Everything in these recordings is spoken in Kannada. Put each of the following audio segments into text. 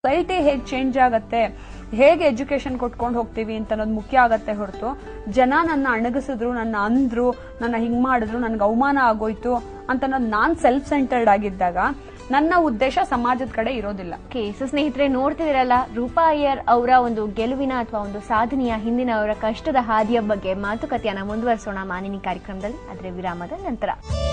ಸೊಸೈಟಿ ಹೇಗೆ ಚೇಂಜ್ ಆಗತ್ತೆ ಹೇಗೆ ಎಜುಕೇಶನ್ ಕೊಟ್ಕೊಂಡು ಹೋಗ್ತೀವಿ ಅಂತ ಅನ್ನೋದು ಮುಖ್ಯ ಆಗತ್ತೆ ಹೊರತು ಜನ ನನ್ನ ಅಣಗಿಸಿದ್ರು ನನ್ನ ಅಂದ್ರು ನನ್ನ ಹಿಂಗ್ ಮಾಡಿದ್ರು ನನ್ಗೆ ಅವಮಾನ ಆಗೋಯ್ತು ಅಂತ ಅನ್ನೋದು ನಾನ್ ಸೆಲ್ಫ್ ಸೆಂಟರ್ಡ್ ಆಗಿದ್ದಾಗ ನನ್ನ ಉದ್ದೇಶ ಸಮಾಜದ ಕಡೆ ಇರೋದಿಲ್ಲ ಓಕೆ ಸೊ ಸ್ನೇಹಿತರೆ ನೋಡ್ತಿದಿರಲ್ಲ ರೂಪಾ ಅಯ್ಯರ್ ಅವರ ಒಂದು ಗೆಲುವಿನ ಅಥವಾ ಒಂದು ಸಾಧನೆಯ ಹಿಂದಿನ ಅವರ ಕಷ್ಟದ ಹಾದಿಯ ಬಗ್ಗೆ ಮಾತುಕತೆಯನ್ನ ಮುಂದುವರಿಸೋಣ ಮಾನಿನಿ ಕಾರ್ಯಕ್ರಮದಲ್ಲಿ ಆದ್ರೆ ವಿರಾಮದ ನಂತರ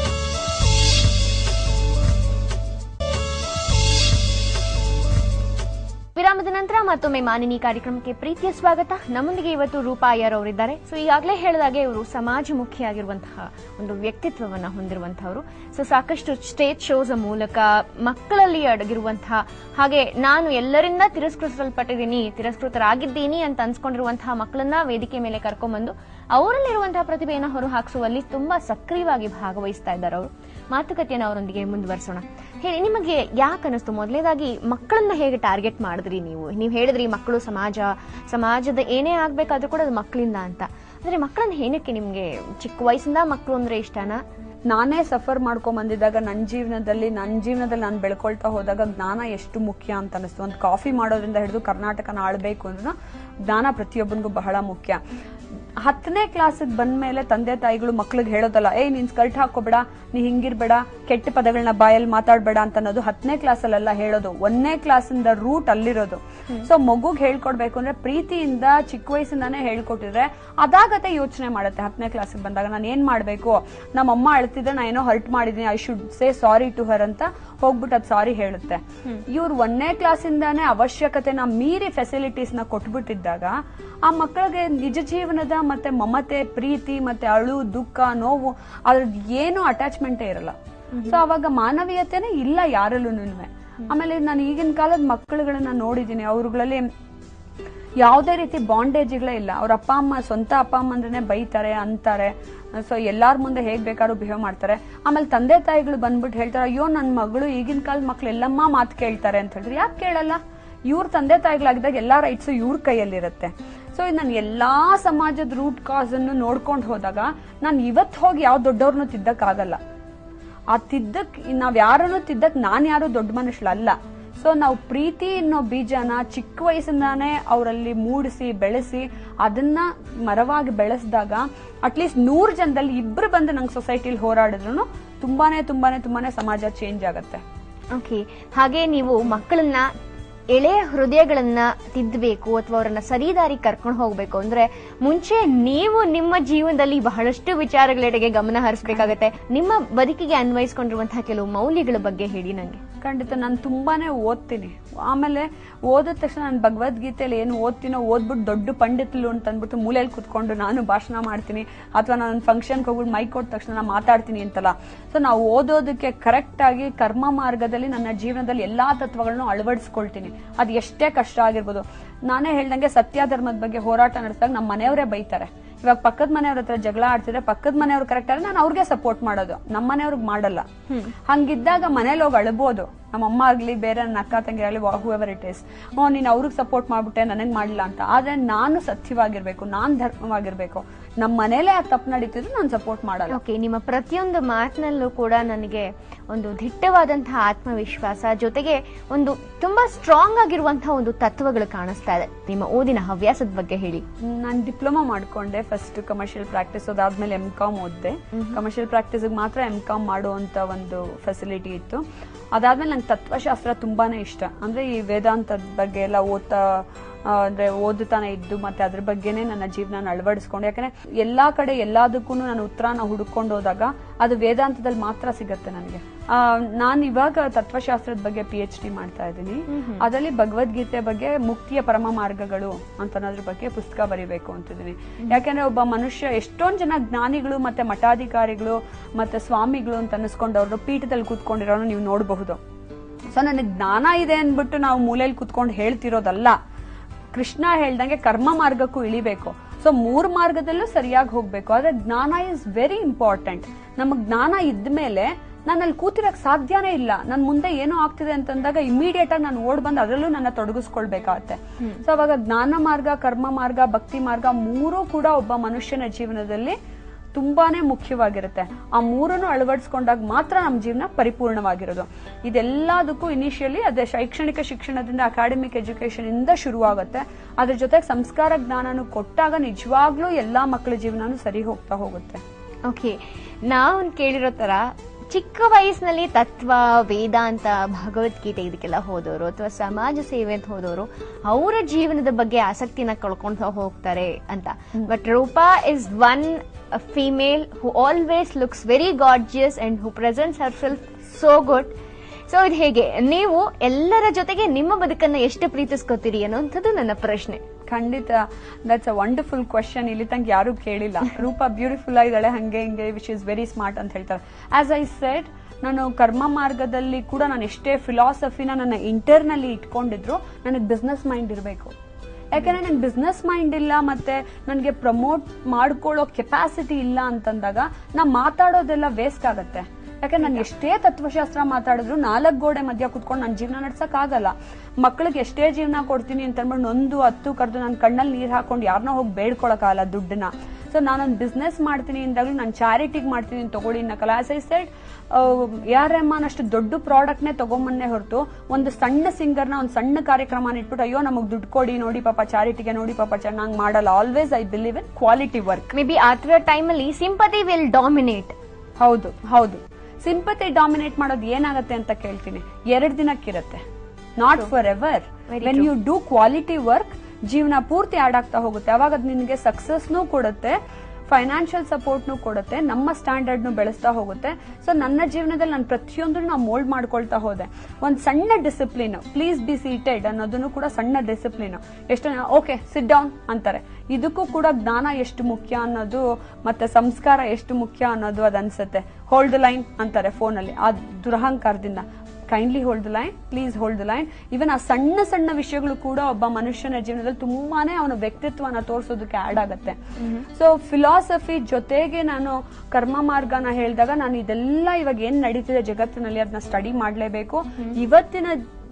ವಿರಾಮದ ನಂತರ ಮತ್ತೊಮ್ಮೆ ಮಾನಿನಿ ಕಾರ್ಯಕ್ರಮಕ್ಕೆ ಪ್ರೀತಿಯ ಸ್ವಾಗತ ನಮ್ಮೊಂದಿಗೆ ಇವತ್ತು ರೂಪಾ ಅಯ್ಯರ್ ಅವರಿದ್ದಾರೆ ಸೊ ಈಗಾಗಲೇ ಹೇಳಿದಾಗೆ ಇವರು ಸಮಾಜಮುಖಿಯಾಗಿರುವಂತಹ ಒಂದು ವ್ಯಕ್ತಿತ್ವವನ್ನ ಹೊಂದಿರುವಂತಹವರು ಸೊ ಸಾಕಷ್ಟು ಸ್ಟೇಜ್ ಶೋಸ್ ಮೂಲಕ ಮಕ್ಕಳಲ್ಲಿ ಅಡಗಿರುವಂತಹ ಹಾಗೆ ನಾನು ಎಲ್ಲರಿಂದ ತಿರಸ್ಕರಿಸಲ್ಪಟ್ಟಿದ್ದೀನಿ ತಿರಸ್ಕೃತರಾಗಿದ್ದೀನಿ ಅಂತ ಅನ್ಸ್ಕೊಂಡಿರುವಂತಹ ಮಕ್ಕಳನ್ನ ವೇದಿಕೆ ಮೇಲೆ ಕರ್ಕೊಂಡ್ಬಂದು ಅವರಲ್ಲಿರುವಂತಹ ಪ್ರತಿಭೆಯನ್ನು ಹೊರಹಾಕಿಸುವಲ್ಲಿ ತುಂಬಾ ಸಕ್ರಿಯವಾಗಿ ಭಾಗವಹಿಸ್ತಾ ಇದ್ದಾರೆ ಅವರು ಮಾತುಕತೆಯನ್ನು ಅವರೊಂದಿಗೆ ಮುಂದುವರಿಸೋಣ ಹೇಳಿ ನಿಮಗೆ ಯಾಕೆ ಅನಿಸ್ತು ಮೊದಲನೇದಾಗಿ ಮಕ್ಕಳನ್ನ ಹೇಗೆ ಟಾರ್ಗೆಟ್ ಮಾಡಿದ್ರಿ ನೀವು ನೀವು ಹೇಳಿದ್ರಿ ಮಕ್ಕಳು ಸಮಾಜ ಸಮಾಜದ ಏನೇ ಆಗ್ಬೇಕಾದ್ರೂ ಕೂಡ ಅದು ಮಕ್ಕಳಿಂದ ಅಂತ ಅಂದ್ರೆ ಮಕ್ಕಳನ್ನ ಏನಕ್ಕೆ ನಿಮ್ಗೆ ಚಿಕ್ಕ ವಯಸ್ಸಿಂದ ಮಕ್ಕಳು ಅಂದ್ರೆ ಇಷ್ಟನಾ ನಾನೇ ಸಫರ್ ಮಾಡ್ಕೊಂಡ್ ಬಂದಿದ್ದಾಗ ನನ್ನ ಜೀವನದಲ್ಲಿ ನನ್ನ ಜೀವನದಲ್ಲಿ ನಾನು ಬೆಳ್ಕೊಳ್ತಾ ಹೋದಾಗ ಜ್ಞಾನ ಎಷ್ಟು ಮುಖ್ಯ ಅಂತ ಅನಿಸ್ತು ಒಂದು ಕಾಫಿ ಮಾಡೋದ್ರಿಂದ ಹಿಡಿದು ಕರ್ನಾಟಕನ ಆಳ್ಬೇಕು ಅಂದ್ರೂ ಜ್ಞಾನ ಪ್ರತಿಯೊಬ್ಬನಿಗೂ ಬಹಳ ಮುಖ್ಯ ಹತ್ತನೇ ಕ್ಲಾಸಿಗೆ ಬಂದ್ಮೇಲೆ ತಂದೆ ತಾಯಿಗಳು ಮಕ್ಳಿಗೆ ಹೇಳೋದಲ್ಲ ಏಯ್ ನೀನ್ ಸ್ಕರ್ಟ್ ಹಾಕೋಬೇಡ ನೀ ಹಿಂಗಿರ್ಬೇಡ ಕೆಟ್ಟ ಪದಗಳನ್ನ ಬಾಯಲ್ಲಿ ಮಾತಾಡ್ಬೇಡ ಅಂತ ಅನ್ನೋದು ಹತ್ತನೇ ಕ್ಲಾಸಲ್ಲೆಲ್ಲ ಹೇಳೋದು ಒಂದನೇ ಕ್ಲಾಸಿಂದ ರೂಟ್ ಅಲ್ಲಿರೋದು ಸೊ ಮಗುಗ್ ಹೇಳ್ಕೊಡ್ಬೇಕು ಅಂದ್ರೆ ಪ್ರೀತಿಯಿಂದ ಚಿಕ್ಕ ವಯಸ್ಸಿಂದಾನೇ ಹೇಳ್ಕೊಟ್ಟಿದ್ರೆ ಅದಾಗತ್ತೆ ಯೋಚನೆ ಮಾಡುತ್ತೆ ಹತ್ತನೇ ಕ್ಲಾಸಿಗೆ ಬಂದಾಗ ನಾನು ಏನ್ ಮಾಡ್ಬೇಕು ನಮ್ಮ ಅಮ್ಮ ಅಳ್ತಿದ್ರೆ ನಾ ಏನೋ ಹರ್ಟ್ ಮಾಡಿದೀನಿ I should say sorry to her ಅಂತ ಹೋಗ್ಬಿಟ್ಟು ಅದ್ ಸಾರಿ ಹೇಳುತ್ತೆ ಇವ್ರು ಒಂದನೇ ಕ್ಲಾಸಿಂದಾನೇ ಅವಶ್ಯಕತೆನ ಮೀರಿ ಫೆಸಿಲಿಟೀಸ್ ನ ಕೊಟ್ಬಿಟ್ಟಿದ್ದಾಗ ಆ ಮಕ್ಕಳಿಗೆ ನಿಜ ಜೀವನದ ಮತ್ತೆ ಮಮತೆ ಪ್ರೀತಿ ಮತ್ತೆ ಅಳು ದುಃಖ ನೋವು ಅದ್ರದ್ದು ಏನು ಅಟ್ಯಾಚ್ಮೆಂಟೇ ಇರಲ್ಲ ಸೊ ಅವಾಗ ಮಾನವೀಯತೆನೇ ಇಲ್ಲ ಯಾರಲ್ಲೂ ಆಮೇಲೆ ನಾನು ಈಗಿನ ಕಾಲದ ಮಕ್ಕಳುಗಳನ್ನ ನೋಡಿದೀನಿ ಅವ್ರುಗಳಲ್ಲಿ ಯಾವುದೇ ರೀತಿ ಬಾಂಡೇಜ್ಗಳೇ ಇಲ್ಲ ಅವ್ರ ಅಪ್ಪ ಅಮ್ಮ ಸ್ವಂತ ಅಪ್ಪ ಅಮ್ಮ ಅಂದ್ರೆ ಬೈತಾರೆ ಅಂತಾರೆ ಸೊ ಎಲ್ಲಾರ ಮುಂದೆ ಹೇಗ್ ಬೇಕಾದ್ರೂ ಬಿಹೇವ್ ಮಾಡ್ತಾರೆ ಆಮೇಲೆ ತಂದೆ ತಾಯಿಗಳು ಬಂದ್ಬಿಟ್ಟು ಹೇಳ್ತಾರೆ ಅಯ್ಯೋ ನನ್ನ ಮಗಳು ಈಗಿನ ಕಾಲದ ಮಕ್ಳು ಎಲ್ಲಮ್ಮ ಮಾತು ಕೇಳ್ತಾರೆ ಅಂತ ಹೇಳಿದ್ರೆ ಯಾಕೆ ಕೇಳಲ್ಲ ಇವ್ರ ತಂದೆ ತಾಯಿಗಳಾಗಿದ್ದಾಗ ಎಲ್ಲಾ ರೈಟ್ಸ್ ಇವ್ರ ಕೈಯಲ್ಲಿರುತ್ತೆ ಸೊ ನಾನು ಎಲ್ಲಾ ಸಮಾಜದ ರೂಟ್ ಕಾಸ್ ಅನ್ನು ನೋಡ್ಕೊಂಡು ಹೋದಾಗ ನಾನು ಇವತ್ ಹೋಗಿ ಯಾವ ದೊಡ್ಡವ್ರನ್ನು ತಿದ್ದಕ್ ಆಗಲ್ಲ ಆ ತಿದ್ದಕ್ ನಾವ್ ಯಾರನ್ನು ತಿದ್ದಕ್ ನಾನ್ ಯಾರು ದೊಡ್ಡ ಮನುಷ್ಯಳಲ್ಲ ಸೊ ನಾವು ಪ್ರೀತಿ ಅನ್ನೋ ಬೀಜನ ಚಿಕ್ಕ ವಯಸ್ಸಿಂದಾನೇ ಅವರಲ್ಲಿ ಮೂಡಿಸಿ ಬೆಳೆಸಿ ಅದನ್ನ ಮರವಾಗಿ ಬೆಳೆಸಿದಾಗ ಅಟ್ಲೀಸ್ಟ್ ನೂರ್ ಜನದಲ್ಲಿ ಇಬ್ರು ಬಂದು ನಂಗೆ ಸೊಸೈಟಿಲಿ ಹೋರಾಡಿದ್ರು ತುಂಬಾನೇ ತುಂಬಾನೇ ತುಂಬಾನೇ ಸಮಾಜ ಚೇಂಜ್ ಆಗತ್ತೆ ಓಕೆ ಹಾಗೆ ನೀವು ಮಕ್ಕಳನ್ನ ಎಳೆಯ ಹೃದಯಗಳನ್ನ ತಿದ್ದಬೇಕು ಅಥವಾ ಅವರನ್ನ ಸರಿದಾರಿ ಕರ್ಕೊಂಡು ಹೋಗ್ಬೇಕು ಅಂದ್ರೆ ಮುಂಚೆ ನೀವು ನಿಮ್ಮ ಜೀವನದಲ್ಲಿ ಬಹಳಷ್ಟು ವಿಚಾರಗಳೆಡೆಗೆ ಗಮನ ಹರಿಸಬೇಕಾಗತ್ತೆ ನಿಮ್ಮ ಬದುಕಿಗೆ ಅನ್ವಯಿಸ್ಕೊಂಡಿರುವಂತಹ ಕೆಲವು ಮೌಲ್ಯಗಳ ಬಗ್ಗೆ ಹೇಳಿ ನಂಗೆ ಖಂಡಿತ ನಾನು ತುಂಬಾನೇ ಓದ್ತೀನಿ ಆಮೇಲೆ ಓದಿದ ತಕ್ಷಣ ನಾನು ಭಗವದ್ಗೀತೆಯಲ್ಲಿ ಏನು ಓದ್ತೀನೋ ಓದ್ಬಿಟ್ಟು ದೊಡ್ಡ ಪಂಡಿತಲು ಅಂತ ಅಂದ್ಬಿಟ್ಟು ಮೂಲೆಯಲ್ಲಿ ಕುತ್ಕೊಂಡು ನಾನು ಭಾಷಣ ಮಾಡ್ತೀನಿ ಅಥವಾ ನಾನು ಫಂಕ್ಷನ್ಗೆ ಹೋಗ್ಬಿಟ್ಟು ಮೈಕ್ ಕೊಟ್ಟ ತಕ್ಷಣ ನಾನು ಮಾತಾಡ್ತೀನಿ ಅಂತಲ್ಲ ಸೊ ನಾವು ಓದೋದಕ್ಕೆ ಕರೆಕ್ಟ್ ಆಗಿ ಕರ್ಮ ಮಾರ್ಗದಲ್ಲಿ ನನ್ನ ಜೀವನದಲ್ಲಿ ಎಲ್ಲಾ ತತ್ವಗಳನ್ನು ಅಳವಡಿಸ್ಕೊಳ್ತೀನಿ ಅದು ಎಷ್ಟೇ ಕಷ್ಟ ಆಗಿರ್ಬೋದು ನಾನೇ ಹೇಳ್ದಂಗೆ ಸತ್ಯ ಧರ್ಮದ ಬಗ್ಗೆ ಹೋರಾಟ ನಡೆಸಿದಾಗ ನಮ್ಮ ಮನೆಯವರೇ ಬೈತಾರೆ ಇವಾಗ ಪಕ್ಕದ ಮನೆಯವ್ರ ಹತ್ರ ಜಗಳ ಆಡ್ತಿದ್ರೆ ಪಕ್ಕದ ಮನೆಯವ್ರು ಕರೆಕ್ಟ್ ಆದ್ರೆ ನಾನು ಅವ್ರಿಗೆ ಸಪೋರ್ಟ್ ಮಾಡೋದು ನಮ್ಮ ಮನೆಯವ್ರಿಗೆ ಮಾಡಲ್ಲ ಹಂಗಿದ್ದಾಗ ಮನೇಲಿ ಹೋಗಿ ಅಳ್ಬೋದು ನಮ್ಮ ಅಮ್ಮ ಆಗ್ಲಿ ಬೇರೆ ನನ್ನ ಅಕ್ಕ ತಂಗಿ ಆಗ್ಲಿ ಹೂ ಎವರ್ ಇಟ್ ಇಸ್ ಹ್ಞೂ ನೀನು ಅವ್ರಿಗೆ ಸಪೋರ್ಟ್ ಮಾಡ್ಬಿಟ್ಟೆ ನನಗೆ ಮಾಡಿಲ್ಲ ಅಂತ ಆದ್ರೆ ನಾನು ಸತ್ಯವಾಗಿರ್ಬೇಕು ನಾನ್ ಧರ್ಮವಾಗಿರ್ಬೇಕು ನಮ್ಮ ಮನೇಲೆ ಆ ತಪ್ಪು ನಡೀತಿದ್ರು ನಾನು ಸಪೋರ್ಟ್ ಮಾಡಲ್ಲ ಓಕೆ ನಿಮ್ಮ ಪ್ರತಿಯೊಂದು ಮಾತಿನಲ್ಲೂ ಕೂಡ ನನಗೆ ಒಂದು ದಿಟ್ಟವಾದಂತಹ ಆತ್ಮವಿಶ್ವಾಸ ಜೊತೆಗೆ ಒಂದು ತುಂಬಾ ಸ್ಟ್ರಾಂಗ್ ಆಗಿರುವಂತಹ ಒಂದು ತತ್ವಗಳು ಕಾಣಿಸ್ತಾ ಇದೆ ನಿಮ್ಮ ಓದಿನ ಹವ್ಯಾಸದ ಬಗ್ಗೆ ಹೇಳಿ ನಾನು ಡಿಪ್ಲೊಮಾ ಮಾಡ್ಕೊಂಡೆ ಫಸ್ಟ್ ಕಮರ್ಷಿಯಲ್ ಪ್ರಾಕ್ಟೀಸ್ ಅದಾದ್ಮೇಲೆ ಎಂ ಕಾಮ್ ಓದ್ದೆ ಕಮರ್ಷಿಯಲ್ ಪ್ರಾಕ್ಟೀಸ್ ಮಾತ್ರ ಎಂ ಕಾಮ್ ಮಾಡುವಂತ ಒಂದು ಫೆಸಿಲಿಟಿ ಇತ್ತು ಅದಾದ್ಮೇಲೆ ನಂಗೆ ತತ್ವಶಾಸ್ತ್ರ ತುಂಬಾನೇ ಇಷ್ಟ ಅಂದ್ರೆ ಈ ವೇದಾಂತದ ಬಗ್ಗೆ ಎಲ್ಲ ಓದ್ತಾ ಆ, ಅಂದ್ರೆ ಓದುತ್ತಾನೆ ಇದ್ದು ಮತ್ತೆ ಅದ್ರ ಬಗ್ಗೆನೇ ನನ್ನ ಜೀವನ ಅಳವಡಿಸ್ಕೊಂಡು ಯಾಕಂದ್ರೆ ಎಲ್ಲಾ ಕಡೆ ಎಲ್ಲದಕ್ಕೂ ನಾನು ಉತ್ತರನ ಹುಡುಕೊಂಡು ಹೋದಾಗ ಅದು ವೇದಾಂತದಲ್ಲಿ ಮಾತ್ರ ಸಿಗತ್ತೆ ನನಗೆ ನಾನು ಇವಾಗ ತತ್ವಶಾಸ್ತ್ರದ ಬಗ್ಗೆ ಪಿ ಎಚ್ ಡಿ ಮಾಡ್ತಾ ಇದ್ದೀನಿ ಅದರಲ್ಲಿ ಭಗವದ್ಗೀತೆ ಬಗ್ಗೆ ಮುಕ್ತಿಯ ಪರಮ ಮಾರ್ಗಗಳು ಅಂತ ಅನ್ನೋದ್ರ ಬಗ್ಗೆ ಪುಸ್ತಕ ಬರಿಬೇಕು ಅಂತಿದ್ದೀನಿ ಯಾಕಂದ್ರೆ ಒಬ್ಬ ಮನುಷ್ಯ ಎಷ್ಟೊಂದ್ ಜನ ಜ್ಞಾನಿಗಳು ಮತ್ತೆ ಮಠಾಧಿಕಾರಿಗಳು ಮತ್ತೆ ಸ್ವಾಮಿಗಳು ಅಂತ ಅನ್ನಿಸ್ಕೊಂಡವ್ರು ಪೀಠದಲ್ಲಿ ಕೂತ್ಕೊಂಡಿರೋನು ನೀವು ನೋಡಬಹುದು ಸೊ ನನಗೆ ಜ್ಞಾನ ಇದೆ ಅಂದ್ಬಿಟ್ಟು ನಾವು ಮೂಲೆಯಲ್ಲಿ ಕೂತ್ಕೊಂಡು ಹೇಳ್ತಿರೋದಲ್ಲ ಕೃಷ್ಣ ಹೇಳ್ದಂಗೆ ಕರ್ಮ ಮಾರ್ಗಕ್ಕೂ ಇಳಿಬೇಕು ಸೊ ಮೂರ್ ಮಾರ್ಗದಲ್ಲೂ ಸರಿಯಾಗಿ ಹೋಗ್ಬೇಕು ಆದ್ರೆ ಜ್ಞಾನ ಇಸ್ ವೆರಿ ಇಂಪಾರ್ಟೆಂಟ್ ನಮಗ್ ಜ್ಞಾನ ಇದ್ಮೇಲೆ ನಾನು ಅಲ್ಲಿ ಕೂತಿರಕ್ ಸಾಧ್ಯನೇ ಇಲ್ಲ ನನ್ ಮುಂದೆ ಏನೋ ಆಗ್ತಿದೆ ಅಂತಂದಾಗ ಇಮಿಡಿಯೇಟ್ ಆಗಿ ನಾನು ಓಡ್ ಬಂದು ಅದರಲ್ಲೂ ನನ್ನ ತೊಡಗಿಸ್ಕೊಳ್ಬೇಕಾಗತ್ತೆ ಸೊ ಅವಾಗ ಜ್ಞಾನ ಮಾರ್ಗ ಕರ್ಮ ಮಾರ್ಗ ಭಕ್ತಿ ಮಾರ್ಗ ಮೂರೂ ಕೂಡ ಒಬ್ಬ ಮನುಷ್ಯನ ಜೀವನದಲ್ಲಿ ತುಂಬಾನೇ ಮುಖ್ಯವಾಗಿರುತ್ತೆ ಆ ಮೂರನ್ನು ಅಳವಡಿಸ್ಕೊಂಡಾಗ ಮಾತ್ರ ನಮ್ಮ ಜೀವನ ಪರಿಪೂರ್ಣವಾಗಿರೋದು ಇದೆಲ್ಲದಕ್ಕೂ ಇನಿಷಿಯಲಿ ಅದೇ ಶೈಕ್ಷಣಿಕ ಶಿಕ್ಷಣದಿಂದ ಅಕಾಡೆಮಿಕ್ ಎಜುಕೇಶನ್ ಇಂದ ಶುರುವಾಗುತ್ತೆ ಅದ್ರ ಜೊತೆಗೆ ಸಂಸ್ಕಾರ ಜ್ಞಾನನು ಕೊಟ್ಟಾಗ ನಿಜವಾಗ್ಲೂ ಎಲ್ಲಾ ಮಕ್ಕಳ ಜೀವನನೂ ಸರಿ ಹೋಗ್ತಾ ಹೋಗುತ್ತೆ ಓಕೆ ನಾವು ಕೇಳಿರೋ ತರ ಚಿಕ್ಕ ವಯಸ್ಸಿನಲ್ಲಿ ತತ್ವ ವೇದಾಂತ ಭಗವದ್ಗೀತೆ ಇದಕ್ಕೆಲ್ಲ ಹೋದವರು ಅಥವಾ ಸಮಾಜ ಸೇವೆ ಅಂತ ಹೋದವರು ಅವರ ಜೀವನದ ಬಗ್ಗೆ ಆಸಕ್ತಿನ ಕಳ್ಕೊಂತ ಹೋಗ್ತಾರೆ ಅಂತ but Rupa is one female who always looks very gorgeous and who presents herself so good so ಇದು ಹೇಗೆ ನೀವು ಎಲ್ಲರ ಜೊತೆಗೆ ನಿಮ್ಮ ಬದುಕನ್ನ ಎಷ್ಟು ಪ್ರೀತಿಸ್ಕೋತೀರಿ ಅನ್ನೋಂಥದ್ದು ನನ್ನ ಪ್ರಶ್ನೆ ಖಂಡಿತ ದಟ್ಸ್ ಅ ವಂಡರ್ಫುಲ್ ಕ್ವಶನ್ ಇಲ್ಲಿ ತನಕ ಯಾರು ಕೇಳಿಲ್ಲ ರೂಪ ಬ್ಯೂಟಿಫುಲ್ ಆಗಿದ್ದಾಳೆ ಹಂಗೆ ಹಿಂಗೆ ವಿಚ್ ಇಸ್ ವೆರಿ ಸ್ಮಾರ್ಟ್ ಅಂತ ಹೇಳ್ತಾರೆ ಆಸ್ ಐ ಸೆಡ್ ನಾನು ಕರ್ಮ ಮಾರ್ಗದಲ್ಲಿ ಕೂಡ ನಾನು ಎಷ್ಟೇ ಫಿಲಾಸಫಿನ ನನ್ನ ಇಂಟರ್ನಲ್ಲಿ ಇಟ್ಕೊಂಡಿದ್ರು ನನಗೆ ಬಿಸ್ನೆಸ್ ಮೈಂಡ್ ಇರಬೇಕು ಯಾಕಂದ್ರೆ ನಂಗೆ ಬಿಸ್ನೆಸ್ ಮೈಂಡ್ ಇಲ್ಲ ಮತ್ತೆ ನನಗೆ ಪ್ರಮೋಟ್ ಮಾಡ್ಕೊಳ್ಳೋ ಕೆಪಾಸಿಟಿ ಇಲ್ಲ ಅಂತಂದಾಗ ನಾ ಮಾತಾಡೋದೆಲ್ಲ ವೇಸ್ಟ್ ಆಗತ್ತೆ ಯಾಕಂದ್ರೆ ನಾನು ಎಷ್ಟೇ ತತ್ವಶಾಸ್ತ್ರ ಮಾತಾಡಿದ್ರು ನಾಲ್ಕು ಗೋಡೆ ಮಧ್ಯ ಕುತ್ಕೊಂಡು ನನ್ನ ಜೀವನ ನಡ್ಸಕ್ ಆಗಲ್ಲ ಮಕ್ಳಿಗೆ ಎಷ್ಟೇ ಜೀವನ ಕೊಡ್ತೀನಿ ಅಂತ ಅಂದ್ಬಿಟ್ಟು ನೊಂದು ಹತ್ತು ಕರೆದು ನನ್ನ ಕಣ್ಣಲ್ಲಿ ನೀರ್ ಹಾಕೊಂಡು ಯಾರನ್ನ ಹೋಗಿ ಬೇಡ್ಕೊಳಕ್ಕಾಗಲ್ಲ ದುಡ್ಡನ್ನ ಸೊ ನಾನೊಂದು ಬಿಸ್ನೆಸ್ ಮಾಡ್ತೀನಿ ಅಂದಾಗ್ಲೂ ನಾನು ಚಾರಿಟಿಗೆ ಮಾಡ್ತೀನಿ ಅಂತ ತಗೊಳ್ಳಿ ಅನ್ನಕ್ಕಲ್ಲ ಆಸ್ ಐ ಸೈಡ್ ಯಾರ್ ರೆಹಮಾನ್ ಅಷ್ಟು ದೊಡ್ಡ ಪ್ರಾಡಕ್ಟ್ನೇ ತಗೊಂಬನ್ನೇ ಹೊರತು ಒಂದು ಸಣ್ಣ ಸಿಂಗರ್ನ ಒಂದು ಸಣ್ಣ ಕಾರ್ಯಕ್ರಮ ಇಟ್ಬಿಟ್ಟು ಅಯ್ಯೋ ನಮಗ್ ದುಡ್ಡು ಕೊಡಿ ನೋಡಿ ಪಾಪ ಚಾರಿಟಿಗೆ ನೋಡಿ ಪಾಪ ಚೆನ್ನಾಗಿ ಮಾಡಲ್ಲ always I believe in quality work maybe ಆ ಥರ ಟೈಮಲ್ಲಿ ಸಿಂಪತಿ ವಿಲ್ ಡಾಮಿನೇಟ್ ಹೌದು ಹೌದು ಸಿಂಪತಿ ಡಾಮಿನೇಟ್ ಮಾಡೋದು ಏನಾಗತ್ತೆ ಅಂತ ಕೇಳ್ತೀನಿ ಎರಡ್ ದಿನಕ್ಕಿರತ್ತೆ not forever Very when you do quality work ಜೀವನ ಪೂರ್ತಿ ಆಡ್ ಆಗ್ತಾ ಹೋಗುತ್ತೆ ಅವಾಗ ಅದು ನಿನಗೆ ಸಕ್ಸಸ್ನೂ ಕೊಡುತ್ತೆ ಫೈನಾನ್ಷಿಯಲ್ ಸಪೋರ್ಟ್ನು ಕೊಡುತ್ತೆ ನಮ್ಮ ಸ್ಟ್ಯಾಂಡರ್ಡ್ನು ಬೆಳೆಸ್ತಾ ಹೋಗುತ್ತೆ ಸೊ ನನ್ನ ಜೀವನದಲ್ಲಿ ನಾನು ಪ್ರತಿಯೊಂದು ನಾವು ಮೋಲ್ಡ್ ಮಾಡ್ಕೊಳ್ತಾ ಹೋದೆ ಒಂದು ಸಣ್ಣ ಡಿಸಿಪ್ಲಿನ್ ಪ್ಲೀಸ್ ಬಿ ಸೀಟೆಡ್ ಅನ್ನೋದನ್ನು ಕೂಡ ಸಣ್ಣ ಡಿಸಿಪ್ಲಿನ್ ಎಷ್ಟು ಓಕೆ ಸಿಟ್ ಡೌನ್ ಅಂತಾರೆ ಇದಕ್ಕೂ ಕೂಡ ಜ್ಞಾನ ಎಷ್ಟು ಮುಖ್ಯ ಅನ್ನೋದು ಮತ್ತೆ ಸಂಸ್ಕಾರ ಎಷ್ಟು ಮುಖ್ಯ ಅನ್ನೋದು ಅದು ಅನ್ಸುತ್ತೆ ಹೋಲ್ಡ್ ಲೈನ್ ಅಂತಾರೆ ಫೋನಲ್ಲಿ ಆ ದುರಹಂಕಾರದಿಂದ kindly hold the line please hold the line even ಆ ಸಣ್ಣ ಸಣ್ಣ ವಿಷಯಗಳು ಕೂಡ ಒಬ್ಬ ಮನುಷ್ಯನ ಜೀವನದಲ್ಲಿ ತುಂಬಾನೇ ಅವನ ವ್ಯಕ್ತಿತ್ವನ ತೋರಿಸೋದಕ್ಕೆ ಆಡ್ ಆಗತ್ತೆ ಸೊ ಫಿಲಾಸಫಿ ಜೊತೆಗೆ ನಾನು ಕರ್ಮ ಮಾರ್ಗನ ಹೇಳಿದಾಗ ನಾನು ಇದೆಲ್ಲ ಇವಾಗ ಏನ್ ನಡೀತಿದೆ ಜಗತ್ತಿನಲ್ಲಿ ಅದನ್ನ ಸ್ಟಡಿ ಮಾಡ್ಲೇಬೇಕು ಇವತ್ತಿನ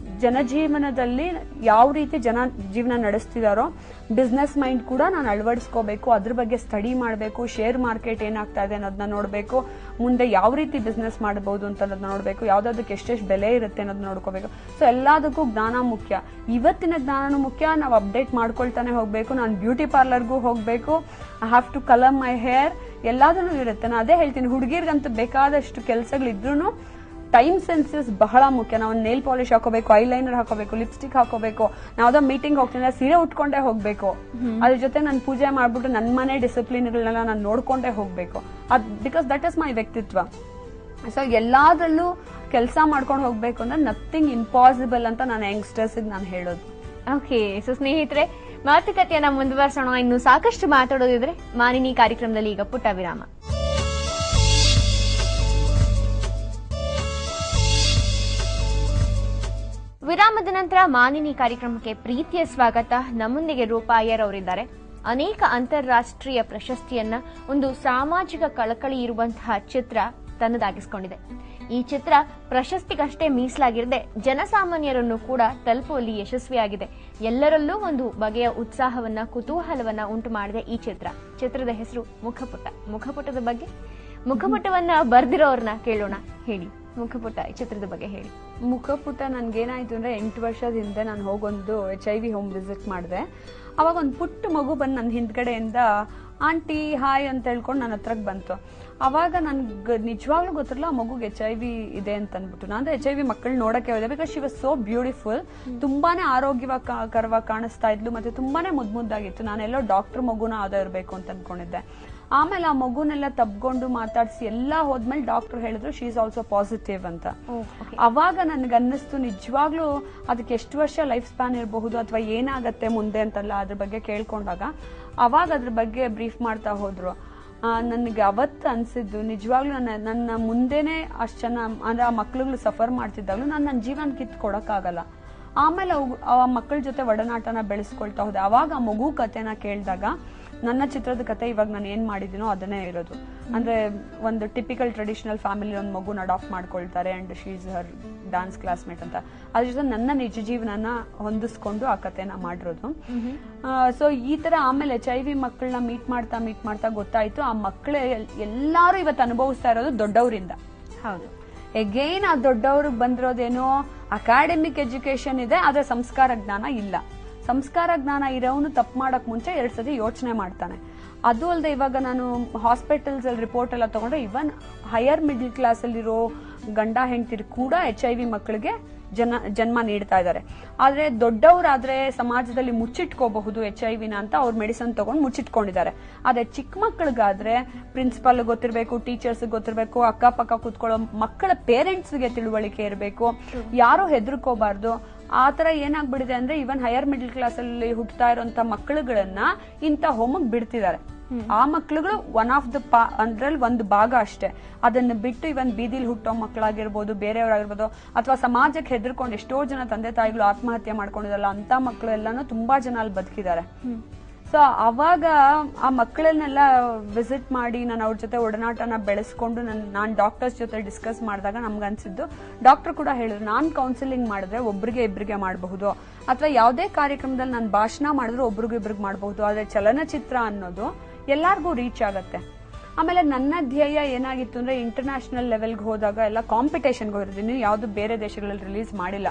ಜನಜೀವನದಲ್ಲಿ ಯಾವ ರೀತಿ ಜನ ಜೀವನ ನಡೆಸ್ತಿದಾರೋ ಬಿಸ್ನೆಸ್ ಮೈಂಡ್ ಕೂಡ ನಾನು ಅಳವಡಿಸ್ಕೋಬೇಕು ಅದ್ರ ಬಗ್ಗೆ ಸ್ಟಡಿ ಮಾಡಬೇಕು ಶೇರ್ ಮಾರ್ಕೆಟ್ ಏನಾಗ್ತಾ ಇದೆ ಅನ್ನೋದನ್ನ ನೋಡಬೇಕು ಮುಂದೆ ಯಾವ ರೀತಿ ಬಿಸ್ನೆಸ್ ಮಾಡಬಹುದು ಅಂತ ಅನ್ನೋದನ್ನ ನೋಡಬೇಕು ಯಾವ್ದಾದಕ್ಕೆ ಎಷ್ಟೆಷ್ಟು ಬೆಲೆ ಇರುತ್ತೆ ಅನ್ನೋದನ್ನ ನೋಡ್ಕೋಬೇಕು ಸೊ ಎಲ್ಲದಕ್ಕೂ ಜ್ಞಾನ ಮುಖ್ಯ ಇವತ್ತಿನ ಜ್ಞಾನನೂ ಮುಖ್ಯ ನಾವು ಅಪ್ಡೇಟ್ ಮಾಡ್ಕೊಳ್ತಾನೆ ಹೋಗ್ಬೇಕು ನಾನು ಬ್ಯೂಟಿ ಪಾರ್ಲರ್ಗೂ ಹೋಗ್ಬೇಕು I have to colour my hair ಎಲ್ಲದನ್ನು ಇರುತ್ತೆ ನಾನು ಅದೇ ಹೇಳ್ತೀನಿ ಹುಡುಗಿರ್ಗಂತೂ ಬೇಕಾದಷ್ಟು ಕೆಲಸಗಳಿದ್ರು ಟೈಮ್ ಸೆನ್ಸಸ್ ಬಹಳ ಮುಖ್ಯ ನಾವು ನೇಲ್ ಪಾಲಿಶ್ ಹಾಕೋಬೇಕು ಐಲೈನರ್ ಹಾಕೋಬೇಕು ಲಿಪ್ಸ್ಟಿಕ್ ಹಾಕೋಬೇಕು ಯಾವ್ದೋ ಮೀಟಿಂಗ್ ಹೋಗ್ತೀನಿ ಅಂದ್ರೆ ಸೀರೆ ಉಟ್ಕೊಂಡೇ ಹೋಗ್ಬೇಕು ಅದ್ರ ಜೊತೆ ನಾನು ಪೂಜೆ ಮಾಡ್ಬಿಟ್ಟು ನನ್ನ ಮನೆ ಡಿಸಿಪ್ಲಿನ್ಗಳನ್ನೆಲ್ಲ ನಾನು ನೋಡ್ಕೊಂಡೇ ಹೋಗ್ಬೇಕು ಅದ್ ಬಿಕಾಸ್ ದಟ್ ಇಸ್ ಮೈ ವ್ಯಕ್ತಿತ್ವ ಸೊ ಎಲ್ಲಾದ್ರಲ್ಲೂ ಕೆಲಸ ಮಾಡ್ಕೊಂಡು ಹೋಗ್ಬೇಕು ಅಂದ್ರೆ ನಥಿಂಗ್ ಇಂಪಾಸಿಬಲ್ ಅಂತ ನಾನು ಯಂಗ್ಸ್ಟರ್ಸ್ ನಾನು ಹೇಳೋದು ಓಕೆ ಸೊ ಸ್ನೇಹಿತರೆ ಮಾತುಕತೆಯನ್ನ ಮುಂದುವರ್ಸೋಣ ಇನ್ನು ಸಾಕಷ್ಟು ಮಾತಾಡೋದಿದ್ರೆ ಮಾನಿನಿ ಕಾರ್ಯಕ್ರಮದಲ್ಲಿ ಈಗ ಪುಟ್ಟ ವಿರಾಮ ವಿರಾಮದ ನಂತರ ಮಾನಿನಿ ಕಾರ್ಯಕ್ರಮಕ್ಕೆ ಪ್ರೀತಿಯ ಸ್ವಾಗತ ನಮ್ಮೊಂದಿಗೆ ರೂಪಾ ಅಯ್ಯರ್ ಅವರಿದ್ದಾರೆ ಅನೇಕ ಅಂತಾರಾಷ್ಟ್ರೀಯ ಪ್ರಶಸ್ತಿಯನ್ನ ಒಂದು ಸಾಮಾಜಿಕ ಕಳಕಳಿ ಇರುವಂತಹ ಚಿತ್ರ ತನ್ನದಾಗಿಸಿಕೊಂಡಿದೆ ಈ ಚಿತ್ರ ಪ್ರಶಸ್ತಿಗಷ್ಟೇ ಮೀಸಲಾಗಿರದೆ ಜನಸಾಮಾನ್ಯರನ್ನು ಕೂಡ ತಲುಪುವಲ್ಲಿ ಯಶಸ್ವಿಯಾಗಿದೆ ಎಲ್ಲರಲ್ಲೂ ಒಂದು ಬಗೆಯ ಉತ್ಸಾಹವನ್ನ ಕುತೂಹಲವನ್ನ ಉಂಟು ಮಾಡಿದೆ ಈ ಚಿತ್ರ ಚಿತ್ರದ ಹೆಸರು ಮುಖಪುಟ ಮುಖಪುಟದ ಬಗ್ಗೆ ಮುಖಪುಟವನ್ನ ಬರ್ದಿರೋರ್ನ ಕೇಳೋಣ ಹೇಳಿ ಮುಖಪುಟ ಈ ಚಿತ್ರದ ಬಗ್ಗೆ ಹೇಳಿ ಮುಖಪುಟ ನನ್ಗೇನಾಯ್ತು ಅಂದ್ರೆ ಎಂಟು ವರ್ಷದ ಹಿಂದೆ ನಾನು ಹೋಗೊಂದು H I V home visit ಮಾಡಿದೆ ಅವಾಗ ಒಂದು ಪುಟ್ಟ ಮಗು ಬಂದು ನನ್ನ ಹಿಂದ್ಗಡೆಯಿಂದ ಆಂಟಿ ಹಾಯ್ ಅಂತ ಹೇಳ್ಕೊಂಡು ನನ್ನ ಹತ್ರಕ್ಕೆ ಬಂತು ಅವಾಗ ನನ್ಗೆ ನಿಜವಾಗ್ಲೂ ಗೊತ್ತಿರಲ್ಲ ಆ ಮಗುಗೆ ಎಚ್ ಐ ವಿ ಇದೆ ಅಂತ ಅಂದ್ಬಿಟ್ಟು ನಾನು ಎಚ್ ಐ ವಿ ಮಕ್ಕಳು ನೋಡಕ್ಕೆ ಹೋದೆ because she was so beautiful ತುಂಬಾನೇ ಆರೋಗ್ಯಕರವಾಗಿ ಕಾಣಿಸ್ತಾ ಇದ್ಲು ಮತ್ತೆ ತುಂಬಾನೇ ಮುದ್ ಮುದ್ದಾಗಿತ್ತು ನಾನೆಲ್ಲೋ ಡಾಕ್ಟರ್ ಮಗುನ ಆದ ಇರಬೇಕು ಅಂತ ಅನ್ಕೊಂಡಿದ್ದೆ ಆಮೇಲೆ ಆ ಮಗುನೆಲ್ಲ ತಬ್ಕೊಂಡು ಮಾತಾಡಿಸಿ ಎಲ್ಲ ಹೋದ್ಮೇಲೆ ಡಾಕ್ಟರ್ ಹೇಳಿದ್ರು ಶಿ ಇಸ್ ಆಲ್ಸೋ ಪಾಸಿಟಿವ್ ಅಂತ ಅವಾಗ ನನ್ಗೆ ಅನ್ನಿಸ್ತು ನಿಜವಾಗ್ಲೂ ಅದಕ್ಕೆ ಎಷ್ಟು ವರ್ಷ ಲೈಫ್ ಸ್ಪ್ಯಾನ್ ಇರಬಹುದು ಅಥವಾ ಏನಾಗತ್ತೆ ಮುಂದೆ ಅಂತಲ್ಲ ಅದ್ರ ಬಗ್ಗೆ ಕೇಳ್ಕೊಂಡಾಗ ಅವಾಗ ಅದ್ರ ಬಗ್ಗೆ ಬ್ರೀಫ್ ಮಾಡ್ತಾ ಹೋದ್ರು ನನಗೆ ಅವತ್ತು ಅನ್ಸಿದ್ದು ನಿಜವಾಗ್ಲೂ ನನ್ನ ನನ್ನ ಮುಂದೆನೆ ಅಷ್ಟು ಜನ ಅಂದ್ರೆ ಆ ಮಕ್ಳುಗಳು ಸಫರ್ ಮಾಡ್ತಿದ್ದಾಗಲೂ ನಾನು ನನ್ನ ಜೀವನ ಕಿತ್ತು ಕೊಡಕ್ಕಾಗಲ್ಲ ಆಮೇಲೆ ಅವು- ಆ ಮಕ್ಕಳ ಜೊತೆ ಒಡನಾಟನ ಬೆಳೆಸ್ಕೊಳ್ತಾ ಹೋದೆ ಅವಾಗ ಆ ಮಗು ಕತೆನ ಕೇಳಿದಾಗ ನನ್ನ ಚಿತ್ರದ ಕತೆ ಇವಾಗ ನಾನು ಏನ್ ಮಾಡಿದ್ದೀನೋ ಅದನ್ನೇ ಇರೋದು ಅಂದ್ರೆ ಒಂದು ಟಿಪಿಕಲ್ ಟ್ರೆಡಿಷನಲ್ ಫ್ಯಾಮಿಲಿ ಒಂದು ಮಗುನ ಅಡಾಪ್ಟ್ ಮಾಡ್ಕೊಳ್ತಾರೆ and she's her dance classmate ಅಂತ ಅದ್ರ ಜೊತೆ ನನ್ನ ನಿಜ ಜೀವನನ ಹೊಂದಿಸ್ಕೊಂಡು ಆ ಕತೆನ ಮಾಡಿರೋದು ಸೊ ಈ ತರ ಆಮೇಲೆ ಎಚ್ ಐ ವಿ ಮಕ್ಕಳನ್ನ ಮೀಟ್ ಮಾಡ್ತಾ ಮೀಟ್ ಮಾಡ್ತಾ ಗೊತ್ತಾಯ್ತು ಆ ಮಕ್ಕಳೇ ಎಲ್ಲಾರು ಇವತ್ತು ಅನುಭವಿಸ್ತಾ ಇರೋದು ದೊಡ್ಡವರಿಂದ ಹೌದು ಎಗೈನ್ ಆ ದೊಡ್ಡವ್ರಿಗೆ ಬಂದಿರೋದೇನೋ ಅಕಾಡೆಮಿಕ್ ಎಜುಕೇಶನ್ ಇದೆ ಆದ್ರೆ ಸಂಸ್ಕಾರ ಜ್ಞಾನ ಇಲ್ಲ ಸಂಸ್ಕಾರ ಜ್ಞಾನ ಇರೋನು ತಪ್ಪು ಮಾಡಕ್ ಮುಂಚೆ ಎರಡ್ ಸತಿ ಯೋಚನೆ ಮಾಡ್ತಾನೆ ಅದು ಅಲ್ಲದೆ ಇವಾಗ ನಾನು ಹಾಸ್ಪಿಟಲ್ಸ್ ಅಲ್ಲಿ ರಿಪೋರ್ಟ್ ಎಲ್ಲ ತಗೊಂಡ್ರೆ ಇವನ್ ಹೈಯರ್ ಮಿಡಿಲ್ ಕ್ಲಾಸ್ ಅಲ್ಲಿರೋ ಗಂಡ ಹೆಂಡತಿರು ಕೂಡ ಎಚ್ ಐ ವಿ ಮಕ್ಕಳಿಗೆ ಜನ ಜನ್ಮ ನೀಡ್ತಾ ಇದ್ದಾರೆ ಆದ್ರೆ ದೊಡ್ಡವರಾದ್ರೆ ಸಮಾಜದಲ್ಲಿ ಮುಚ್ಚಿಟ್ಕೋಬಹುದು ಎಚ್ ಐ ವಿನ ಅಂತ ಅವ್ರು ಮೆಡಿಸನ್ ತಗೊಂಡು ಮುಚ್ಚಿಟ್ಕೊಂಡಿದ್ದಾರೆ ಆದ್ರೆ ಚಿಕ್ಕ ಮಕ್ಕಳಿಗಾದ್ರೆ ಪ್ರಿನ್ಸಿಪಾಲ್ ಗೊತ್ತಿರಬೇಕು ಟೀಚರ್ಸ್ ಗೊತ್ತಿರಬೇಕು ಅಕ್ಕಪಕ್ಕ ಕೂತ್ಕೊಳ್ಳೋ ಮಕ್ಕಳ ಪೇರೆಂಟ್ಸ್ಗೆ ತಿಳುವಳಿಕೆ ಇರಬೇಕು ಯಾರು ಹೆದರ್ಕೋಬಾರ್ದು ಆ ತರ ಏನಾಗ್ಬಿಡಿದೆ ಅಂದ್ರೆ ಇವನ್ ಹೈಯರ್ ಮಿಡಿಲ್ ಕ್ಲಾಸ್ ಅಲ್ಲಿ ಹುಟ್ಟತಾ ಇರೋಂತ ಮಕ್ಕಳುಗಳನ್ನ ಇಂತ ಹೋಮಕ್ ಬಿಡ್ತಿದ್ದಾರೆ ಆ ಮಕ್ಳುಗಳು ಒನ್ ಆಫ್ ದ ಪಾ ಅದ್ರಲ್ಲಿ ಒಂದು ಭಾಗ ಅಷ್ಟೇ ಅದನ್ನ ಬಿಟ್ಟು ಇವನ್ ಬೀದಿಲಿ ಹುಟ್ಟೋ ಮಕ್ಕಳಾಗಿರ್ಬೋದು ಬೇರೆಯವರಾಗಿರ್ಬೋದು ಅಥವಾ ಸಮಾಜಕ್ಕೆ ಹೆದರ್ಕೊಂಡು ಎಷ್ಟೋ ಜನ ತಂದೆ ತಾಯಿಗಳು ಆತ್ಮಹತ್ಯೆ ಮಾಡ್ಕೊಂಡಿರಲ್ಲ ಅಂತ ಮಕ್ಕಳು ಎಲ್ಲಾನು ತುಂಬಾ ಜನ ಅಲ್ಲಿ ಬದುಕಿದ್ದಾರೆ ಸೊ ಅವಾಗ ಆ ಮಕ್ಕಳನ್ನೆಲ್ಲ ವಿಸಿಟ್ ಮಾಡಿ ನಾನು ಅವ್ರ ಜೊತೆ ಒಡನಾಟನ ಬೆಳೆಸ್ಕೊಂಡು ನನ್ ನಾನ್ ಡಾಕ್ಟರ್ಸ್ ಜೊತೆ ಡಿಸ್ಕಸ್ ಮಾಡಿದಾಗ ನಮ್ಗೆ ಅನ್ಸಿದ್ದು ಡಾಕ್ಟರ್ ಕೂಡ ಹೇಳಿದ್ರು ನಾನ್ ಕೌನ್ಸಿಲಿಂಗ್ ಮಾಡಿದ್ರೆ ಒಬ್ರಿಗೆ ಇಬ್ರಿಗೆ ಮಾಡಬಹುದು ಅಥವಾ ಯಾವುದೇ ಕಾರ್ಯಕ್ರಮದಲ್ಲಿ ನಾನು ಭಾಷಣ ಮಾಡಿದ್ರೆ ಒಬ್ರಿಗೆ ಇಬ್ರಿಗೆ ಮಾಡಬಹುದು ಆದ್ರೆ ಚಲನಚಿತ್ರ ಅನ್ನೋದು ಎಲ್ಲಾರ್ಗೂ ರೀಚ್ ಆಗತ್ತೆ ಆಮೇಲೆ ನನ್ನ ಧ್ಯೇಯ ಏನಾಗಿತ್ತು ಅಂದ್ರೆ ಇಂಟರ್ನ್ಯಾಷನಲ್ ಲೆವೆಲ್ಗೆ ಹೋದಾಗ ಎಲ್ಲ ಕಾಂಪಿಟೇಷನ್ಗೆ ಹೋಗಿರ್ತೀನಿ ಯಾವುದು ಬೇರೆ ದೇಶಗಳಲ್ಲಿ ರಿಲೀಸ್ ಮಾಡಿಲ್ಲ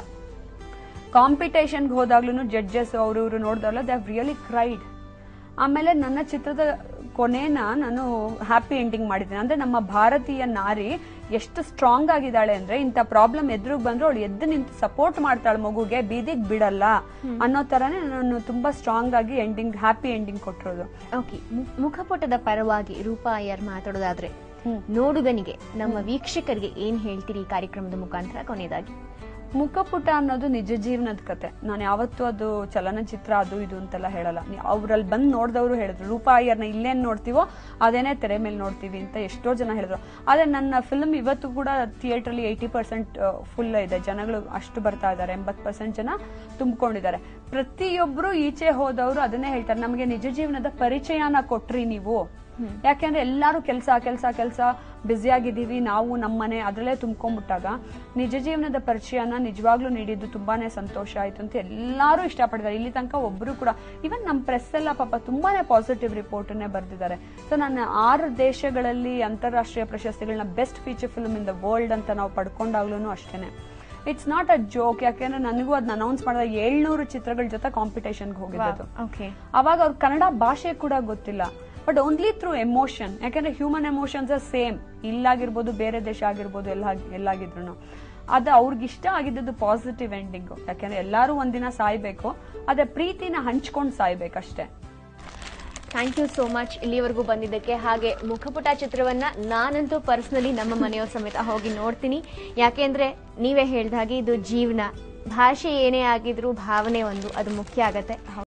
ಕಾಂಪಿಟೇಷನ್ಗೆ ಹೋದಾಗ್ಲೂ ಜಡ್ಜಸ್ ಅವರು ಇವರು ನೋಡಿದಾಗಲೂ ದೇ ಹ್ಯಾವ್ ರಿಯಲಿ ಕ್ರೈಡ್ ಆಮೇಲೆ ನನ್ನ ಚಿತ್ರದ ಕೊನೆನ ನಾನು ಹ್ಯಾಪಿ ಎಂಡಿಂಗ್ ಮಾಡಿದ್ದೀನಿ ಅಂದ್ರೆ ನಮ್ಮ ಭಾರತೀಯ ನಾರಿ ಎಷ್ಟು ಸ್ಟ್ರಾಂಗ್ ಆಗಿದ್ದಾಳೆ ಅಂದ್ರೆ ಇಂಥ ಪ್ರಾಬ್ಲಮ್ ಎದುರು ಬಂದ್ರು ಅವಳು ಎದ್ದು ನಿಂತು ಸಪೋರ್ಟ್ ಮಾಡ್ತಾಳೆ ಮಗುಗೆ ಬೀದಿಗೆ ಬಿಡಲ್ಲ ಅನ್ನೋ ತರನೇ ನಾನು ತುಂಬಾ ಸ್ಟ್ರಾಂಗ್ ಆಗಿ ಎಂಡಿಂಗ್ ಹ್ಯಾಪಿ ಎಂಡಿಂಗ್ ಕೊಟ್ಟಿರೋದು ಓಕೆ ಮುಖಪುಟದ ಪರವಾಗಿ ರೂಪಾ ಅಯ್ಯರ್ ಮಾತಾಡೋದಾದ್ರೆ ನೋಡುಗನಿಗೆ ನಮ್ಮ ವೀಕ್ಷಕರಿಗೆ ಏನ್ ಹೇಳ್ತೀರಿ ಈ ಕಾರ್ಯಕ್ರಮದ ಮುಖಾಂತರ ಕೊನೆಯದಾಗಿ ಮುಖಪುಟ ಅನ್ನೋದು ನಿಜ ಜೀವನದ ಕತೆ ನಾನು ಯಾವತ್ತೂ ಅದು ಚಲನಚಿತ್ರ ಅದು ಇದು ಅಂತೆಲ್ಲ ಹೇಳಲ್ಲ ಅವ್ರಲ್ಲಿ ಬಂದು ನೋಡಿದವರು ಹೇಳಿದ್ರು ರೂಪಾ ಅಯ್ಯರ್ನ ಇಲ್ಲೇನ್ ನೋಡ್ತೀವೋ ಅದೇನೇ ತೆರೆ ಮೇಲೆ ನೋಡ್ತೀವಿ ಅಂತ ಎಷ್ಟೋ ಜನ ಹೇಳಿದ್ರು ಆದ್ರೆ ನನ್ನ ಫಿಲ್ಮ್ ಇವತ್ತು ಕೂಡ ಥಿಯೇಟರ್ ಅಲ್ಲಿ ಏಯ್ಟಿ ಪರ್ಸೆಂಟ್ ಫುಲ್ ಇದೆ ಜನಗಳು ಅಷ್ಟು ಬರ್ತಾ ಇದ್ದಾರೆ ಎಂಬತ್ ಪರ್ಸೆಂಟ್ ಜನ ತುಂಬಿಕೊಂಡಿದ್ದಾರೆ ಪ್ರತಿಯೊಬ್ರು ಈಚೆ ಹೋದವರು ಅದನ್ನೇ ಹೇಳ್ತಾರೆ ನಮಗೆ ನಿಜ ಜೀವನದ ಪರಿಚಯನ ಕೊಟ್ರಿ ನೀವು ಯಾಕೆಂದ್ರೆ ಎಲ್ಲಾರು ಕೆಲಸ ಕೆಲಸ ಕೆಲಸ ಬ್ಯುಸಿ ಆಗಿದ್ದೀವಿ ನಾವು ನಮ್ಮನೆ ಅದರಲ್ಲೇ ತುಂಬ್ಕೊಂಡ್ಬಿಟ್ಟಾಗ ನಿಜ ಜೀವನದ ಪರಿಚಯನ ನಿಜವಾಗ್ಲೂ ನೀಡಿದ್ದು ತುಂಬಾನೇ ಸಂತೋಷ ಆಯ್ತು ಅಂತ ಎಲ್ಲಾರು ಇಷ್ಟಪಟ್ಟಿದ್ದಾರೆ ಇಲ್ಲಿ ತನಕ ಒಬ್ರು ಕೂಡ ಇವನ್ ನಮ್ಮ ಪ್ರೆಸ್ ಎಲ್ಲ ಪಾಪ ತುಂಬಾನೇ ಪಾಸಿಟಿವ್ ರಿಪೋರ್ಟ್ ಬರ್ದಿದ್ದಾರೆ ಸೊ ನಾನು ಆರು ದೇಶಗಳಲ್ಲಿ ಅಂತಾರಾಷ್ಟ್ರೀಯ ಪ್ರಶಸ್ತಿಗಳನ್ನ best feature film in the world ಅಂತ ನಾವು ಪಡ್ಕೊಂಡಾಗ್ಲೂ ಅಷ್ಟೇನೆ ಇಟ್ಸ್ ನಾಟ್ ಅ ಜೋಕ್ ಯಾಕೆಂದ್ರೆ ನನಗೂ ಅದನ್ನ ಅನೌನ್ಸ್ ಮಾಡಿದಾಗ ಏಳ್ನೂರು ಚಿತ್ರಗಳ ಜೊತೆ ಕಾಂಪಿಟೇಷನ್ಗೆ ಹೋಗಿದ್ದು ಓಕೆ ಅವಾಗ ಅವ್ರ ಕನ್ನಡ ಭಾಷೆ ಕೂಡ ಗೊತ್ತಿಲ್ಲ ಬಟ್ ಓನ್ಲಿ ಥ್ರೂ ಎಮೋಷನ್ ಯಾಕಂದ್ರೆ ಹ್ಯೂಮನ್ ಎಮೋಷನ್ಸ್ ಸೇಮ್ ಇಲ್ಲಾಗಿರ್ಬೋದು ಬೇರೆ ದೇಶ ಆಗಿರ್ಬೋದು ಎಲ್ಲ ಎಲ್ಲಾಗಿದ್ರು ಅದು ಅವ್ರಿಗೆ ಇಷ್ಟ ಆಗಿದ್ದು ಪಾಸಿಟಿವ್ ಎಂಡಿಂಗು ಯಾಕಂದ್ರೆ ಎಲ್ಲಾರು ಒಂದಿನ ಸಾಯ್ಬೇಕು ಅದೇ ಪ್ರೀತಿನ ಹಂಚ್ಕೊಂಡು ಸಾಯ್ಬೇಕಷ್ಟೇ ಥ್ಯಾಂಕ್ ಯು ಸೋ ಮಚ್ ಇಲ್ಲಿವರೆಗೂ ಬಂದಿದ್ದಕ್ಕೆ ಹಾಗೆ ಮುಖಪುಟ ಚಿತ್ರವನ್ನ ನಾನಂತೂ ಪರ್ಸನಲಿ ನಮ್ಮ ಮನೆಯವ್ರ ಸಮೇತ ಹೋಗಿ ನೋಡ್ತೀನಿ ಯಾಕೆಂದ್ರೆ ನೀವೇ ಹೇಳ್ದ ಹಾಗೆ ಇದು ಜೀವನ ಭಾಷೆ ಏನೇ ಆಗಿದ್ರು ಭಾವನೆ ಒಂದು ಅದು ಮುಖ್ಯ ಆಗತ್ತೆ